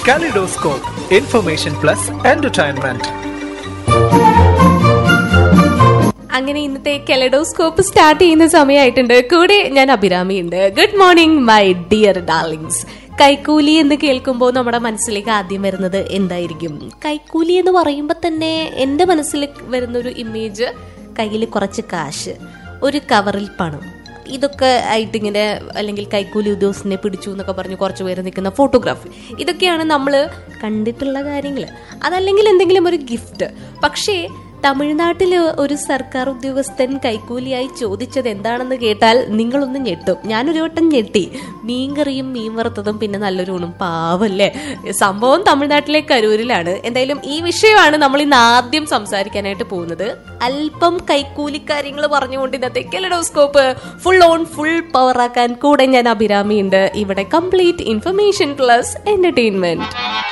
Kaleidoscope, information plus entertainment. അങ്ങനെ ഇന്നത്തെ kaleidoscope start ചെയ്യുന്ന സമയമായിട്ടുണ്ട് കൂടെ ഞാൻ അഭിരാമി ഉണ്ട് good morning my dear darlings കൈക്കൂലി എന്ന് കേൾക്കുമ്പോൾ നമ്മുടെ മനസ്സിലേക്ക് ആദ്യം വരുന്നത് എന്തായിരിക്കും കൈക്കൂലി എന്ന് പറയുമ്പോൾ തന്നെ എൻ്റെ മനസ്സിൽ വരുന്ന ഒരു ഇമേജ് കയ്യിൽ കുറച്ച് കാശ് ഒരു കവറിൽ പണം ഇതൊക്കെ ആയിട്ട് ഇങ്ങനെ അല്ലെങ്കിൽ കൈക്കൂലി ഉദ്യോഗസ്ഥനെ പിടിച്ചു എന്നൊക്കെ പറഞ്ഞ് കുറച്ച് പേര് നിൽക്കുന്ന ഫോട്ടോഗ്രാഫി ഇതൊക്കെയാണ് നമ്മൾ കണ്ടിട്ടുള്ള കാര്യങ്ങൾ അതല്ലെങ്കിൽ എന്തെങ്കിലും ഒരു ഗിഫ്റ്റ് പക്ഷേ തമിഴ്നാട്ടിൽ ഒരു സർക്കാർ ഉദ്യോഗസ്ഥൻ കൈക്കൂലിയായി ചോദിച്ചത് എന്താണെന്ന് കേട്ടാൽ നിങ്ങളൊന്ന് ഞെട്ടും ഞാനൊരു വട്ടം ഞെട്ടി മീൻകറിയും മീൻ വറുത്തതും പിന്നെ നല്ലൊരു ഊണും പാവല്ലേ സംഭവം തമിഴ്നാട്ടിലെ കരൂരിലാണ് എന്തായാലും ഈ വിഷയമാണ് നമ്മൾ ഇന്ന് ആദ്യം സംസാരിക്കാനായിട്ട് പോകുന്നത് അല്പം കൈക്കൂലി കാര്യങ്ങൾ പറഞ്ഞുകൊണ്ട് ഇന്നത്തെ kaleidoscope full on full power ആക്കാൻ കൂടെ ഞാൻ അഭിരാമിയുണ്ട് ഇവിടെ കംപ്ലീറ്റ് ഇൻഫർമേഷൻ പ്ലസ് എന്റർടൈൻമെന്റ്